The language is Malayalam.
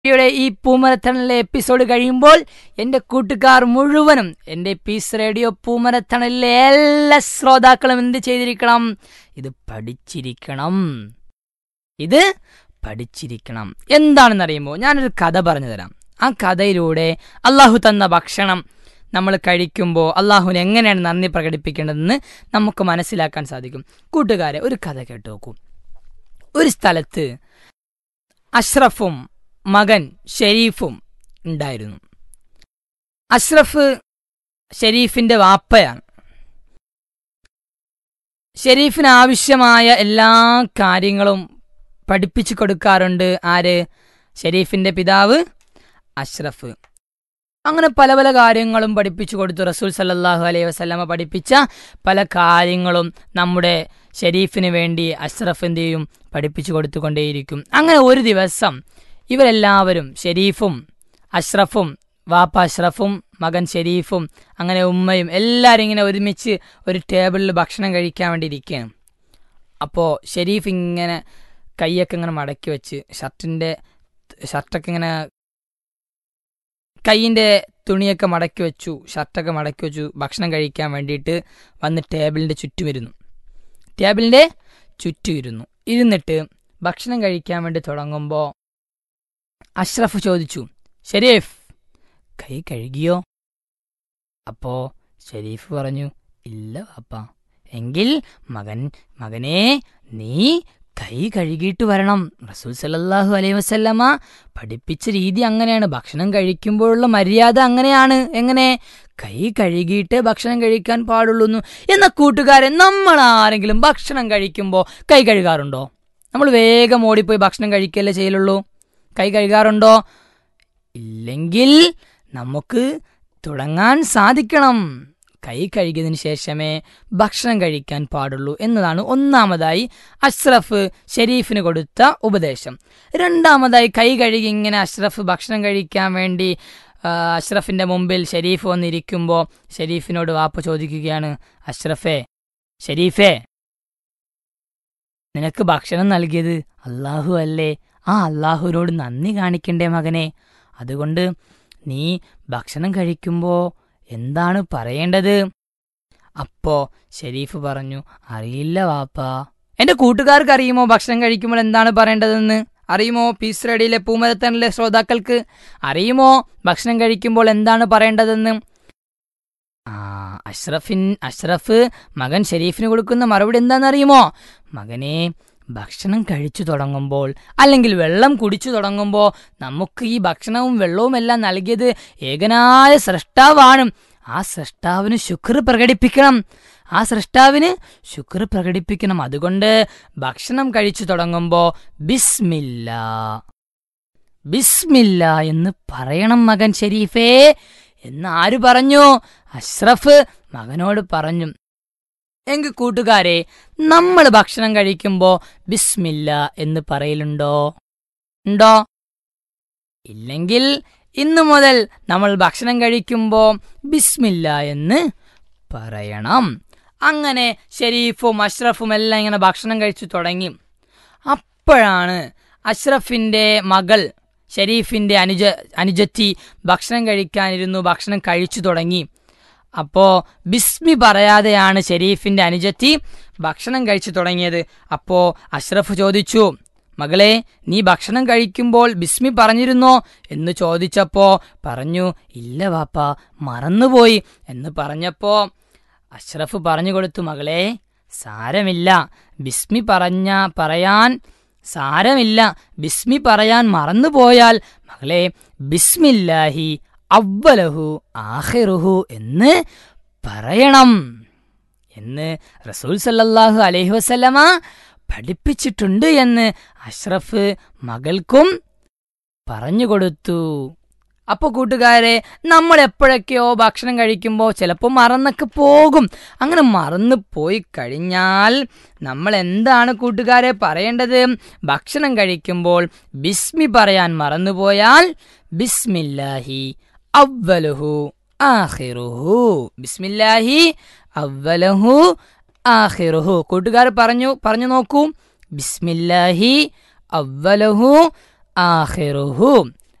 യുടെ ഈ പൂമരത്തണലിലെ എപ്പിസോഡ് കഴിയുമ്പോൾ എൻ്റെ കൂട്ടുകാർ മുഴുവനും എൻ്റെ പീസ് റേഡിയോ പൂമരത്തണലിലെ എല്ലാ ശ്രോതാക്കളും എന്ത് ചെയ്തിരിക്കണം ഇത് പഠിച്ചിരിക്കണം ഇത് പഠിച്ചിരിക്കണം എന്താണെന്നറിയുമ്പോൾ ഞാനൊരു കഥ പറഞ്ഞു തരാം ആ കഥയിലൂടെ അള്ളാഹു തന്ന ഭക്ഷണം നമ്മൾ കഴിക്കുമ്പോൾ അള്ളാഹുവിന് എങ്ങനെയാണ് നന്ദി പ്രകടിപ്പിക്കേണ്ടതെന്ന് നമുക്ക് മനസ്സിലാക്കാൻ സാധിക്കും കൂട്ടുകാരെ ഒരു കഥ കേട്ടു നോക്കൂ ഒരു സ്ഥലത്ത് അഷ്റഫും മകൻ ഷെരീഫും ഉണ്ടായിരുന്നു അഷ്റഫ് ഷെരീഫിന്റെ വാപ്പയാണ് ഷെരീഫിന് ആവശ്യമായ എല്ലാ കാര്യങ്ങളും പഠിപ്പിച്ചു കൊടുക്കാറുണ്ട് ആര് ഷെരീഫിന്റെ പിതാവ് അഷ്റഫ് അങ്ങനെ പല പല കാര്യങ്ങളും പഠിപ്പിച്ചു കൊടുത്തു റസൂൽ സല്ലല്ലാഹു അലൈഹി വസല്ലമ പഠിപ്പിച്ച പല കാര്യങ്ങളും നമ്മുടെ ഷെരീഫിന് വേണ്ടി അഷ്റഫ് എന്ത് ചെയ്യും പഠിപ്പിച്ചു കൊടുത്തുകൊണ്ടേയിരിക്കും അങ്ങനെ ഒരു ദിവസം ഇവരെല്ലാവരും ഷെരീഫും അഷ്റഫും വാപ്പ അഷ്റഫും മകൻ ഷെരീഫും അങ്ങനെ ഉമ്മയും എല്ലാവരും ഇങ്ങനെ ഒരുമിച്ച് ഒരു ടേബിളിൽ ഭക്ഷണം കഴിക്കാൻ വേണ്ടി ഇരിക്കുകയാണ് അപ്പോൾ ഷെരീഫ് ഇങ്ങനെ കൈയൊക്കെ ഇങ്ങനെ മടക്കി വെച്ച് ഷർട്ടിൻ്റെ ഷർട്ടൊക്കെ ഇങ്ങനെ കൈയിൻ്റെ തുണിയൊക്കെ മടക്കി വെച്ചു ഷർട്ടൊക്കെ മടക്കി വെച്ചു ഭക്ഷണം കഴിക്കാൻ വേണ്ടിയിട്ട് വന്ന് ടേബിളിൻ്റെ ചുറ്റും ഇരുന്നു ടേബിളിൻ്റെ ചുറ്റും ഇരുന്നു ഇരുന്നിട്ട് ഭക്ഷണം കഴിക്കാൻ വേണ്ടി തുടങ്ങുമ്പോൾ അഷ്റഫ് ചോദിച്ചു ഷെരീഫ് കൈ കഴുകിയോ അപ്പോ ഷെരീഫ് പറഞ്ഞു ഇല്ല പാപ്പ എങ്കിൽ മകൻ മകനെ നീ കൈ കഴുകിയിട്ട് വരണം റസൂൽ സല്ലല്ലാഹു അലൈഹി വസല്ലമ പഠിപ്പിച്ച രീതി അങ്ങനെയാണ് ഭക്ഷണം കഴിക്കുമ്പോഴുള്ള മര്യാദ അങ്ങനെയാണ് എങ്ങനെ കൈ കഴുകിയിട്ട് ഭക്ഷണം കഴിക്കാൻ പാടുള്ളൂ എന്ന് എന്ന കൂട്ടുകാരെ നമ്മൾ ആരെങ്കിലും ഭക്ഷണം കഴിക്കുമ്പോൾ കൈ കഴുകാറുണ്ടോ നമ്മൾ വേഗം ഓടിപ്പോയി ഭക്ഷണം കഴിക്കല്ലേ ചെയ്യലുള്ളൂ കൈ കഴുകാറുണ്ടോ ഇല്ലെങ്കിൽ നമുക്ക് തുടങ്ങാൻ സാധിക്കണം കൈ കഴുകിയതിനു ശേഷമേ ഭക്ഷണം കഴിക്കാൻ പാടുള്ളൂ എന്നതാണ് ഒന്നാമതായി അഷ്റഫ് ഷെരീഫിന് കൊടുത്ത ഉപദേശം രണ്ടാമതായി കൈ കഴുകി ഇങ്ങനെ അഷ്റഫ് ഭക്ഷണം കഴിക്കാൻ വേണ്ടി ആ, അഷ്റഫിന്റെ മുമ്പിൽ ഷെരീഫ് വന്നിരിക്കുമ്പോൾ ഷെരീഫിനോട് വാപ്പ ചോദിക്കുകയാണ് അഷ്റഫേ ഷെരീഫേ നിനക്ക് ഭക്ഷണം നൽകിയത് അള്ളാഹു അല്ലേ ആ അള്ളാഹുവിനോട് നന്ദി കാണിക്കണ്ടേ മകനെ അതുകൊണ്ട് നീ ഭക്ഷണം കഴിക്കുമ്പോൾ എന്താണ് പറയേണ്ടത് അപ്പോ ഷെരീഫ് പറഞ്ഞു അറിയില്ല വാപ്പ എന്റെ കൂട്ടുകാർക്ക് അറിയുമോ ഭക്ഷണം കഴിക്കുമ്പോൾ എന്താണ് പറയേണ്ടതെന്ന് അറിയുമോ പീസ് റേഡിയിലെ പൂമരത്തനിലെ ശ്രോതാക്കൾക്ക് അറിയുമോ ഭക്ഷണം കഴിക്കുമ്പോൾ എന്താണ് പറയേണ്ടതെന്ന് ആ അഷ്റഫിൻ അഷ്റഫ് മകൻ ഷെരീഫിന് കൊടുക്കുന്ന മറുപടി എന്താണെന്നറിയുമോ മകനെ ഭക്ഷണം കഴിച്ചു തുടങ്ങുമ്പോൾ അല്ലെങ്കിൽ വെള്ളം കുടിച്ചു തുടങ്ങുമ്പോൾ നമുക്ക് ഈ ഭക്ഷണവും വെള്ളവും എല്ലാം നൽകിയത് ഏകനായ സൃഷ്ടാവാണ് ആ സൃഷ്ടാവിന് ശുക്ർ പ്രകടിപ്പിക്കണം ആ സൃഷ്ടാവിന് ശുക്ർ പ്രകടിപ്പിക്കണം അതുകൊണ്ട് ഭക്ഷണം കഴിച്ചു തുടങ്ങുമ്പോൾ ബിസ്മില്ല ബിസ്മില്ല എന്ന് പറയണം മകൻ ഷെരീഫേ എന്ന് ആര് പറഞ്ഞു അഷ്റഫ് മകനോട് പറഞ്ഞു എങ്കിൽ കൂട്ടുകാരെ നമ്മൾ ഭക്ഷണം കഴിക്കുമ്പോ ബിസ്മില്ല എന്ന് പറയലുണ്ടോ ഉണ്ടോ ഇല്ലെങ്കിൽ ഇന്നു മുതൽ നമ്മൾ ഭക്ഷണം കഴിക്കുമ്പോ ബിസ്മില്ല എന്ന് പറയണം അങ്ങനെ ഷെരീഫും അഷ്റഫും എല്ലാം ഇങ്ങനെ ഭക്ഷണം കഴിച്ചു തുടങ്ങി അപ്പോഴാണ് അഷ്റഫിന്റെ മകൾ ഷെരീഫിന്റെ അനുജ അനുജത്തി ഭക്ഷണം കഴിക്കാനിരുന്നു ഭക്ഷണം കഴിച്ചു തുടങ്ങി അപ്പോ ബിസ്മി പറയാതെയാണ് ഷെരീഫിന്റെ അനുജത്തി ഭക്ഷണം കഴിച്ചു തുടങ്ങിയത് അപ്പോ അഷ്റഫ് ചോദിച്ചു മകളെ നീ ഭക്ഷണം കഴിക്കുമ്പോൾ ബിസ്മി പറഞ്ഞിരുന്നോ എന്ന് ചോദിച്ചപ്പോ പറഞ്ഞു ഇല്ല വാപ്പ മറന്നുപോയി എന്ന് പറഞ്ഞപ്പോ അഷ്റഫ് പറഞ്ഞു കൊടുത്തു മകളെ സാരമില്ല ബിസ്മി പറഞ്ഞ പറയാൻ സാരമില്ല ബിസ്മി പറയാൻ മറന്നുപോയാൽ മകളെ ബിസ്മില്ലാഹി അവ്വലഹു ആഹിറുഹു എന്ന് പറയണം എന്ന് റസൂൽ സല്ലല്ലാഹു അലൈഹി വസല്ലമ പഠിപ്പിച്ചിട്ടുണ്ട് എന്ന് അഷ്റഫ് മകൾക്കും പറഞ്ഞുകൊടുത്തു അപ്പൊ കൂട്ടുകാരെ നമ്മൾ എപ്പോഴൊക്കെയോ ഭക്ഷണം കഴിക്കുമ്പോൾ ചിലപ്പോൾ മറന്നൊക്കെ പോകും അങ്ങനെ മറന്നു പോയി കഴിഞ്ഞാൽ നമ്മൾ എന്താണ് കൂട്ടുകാരെ പറയേണ്ടത് ഭക്ഷണം കഴിക്കുമ്പോൾ ബിസ്മി പറയാൻ മറന്നുപോയാൽ ബിസ്മില്ലാഹി അവ്വലുഹു ആഖിറുഹു ബിസ്മില്ലാഹി അവ്വലഹു ആഖിറുഹു കൂട്ടുകാർ പറഞ്ഞു പറഞ്ഞു നോക്കൂ ബിസ്മില്ലാഹി അവ്വലഹു ആഖിറുഹു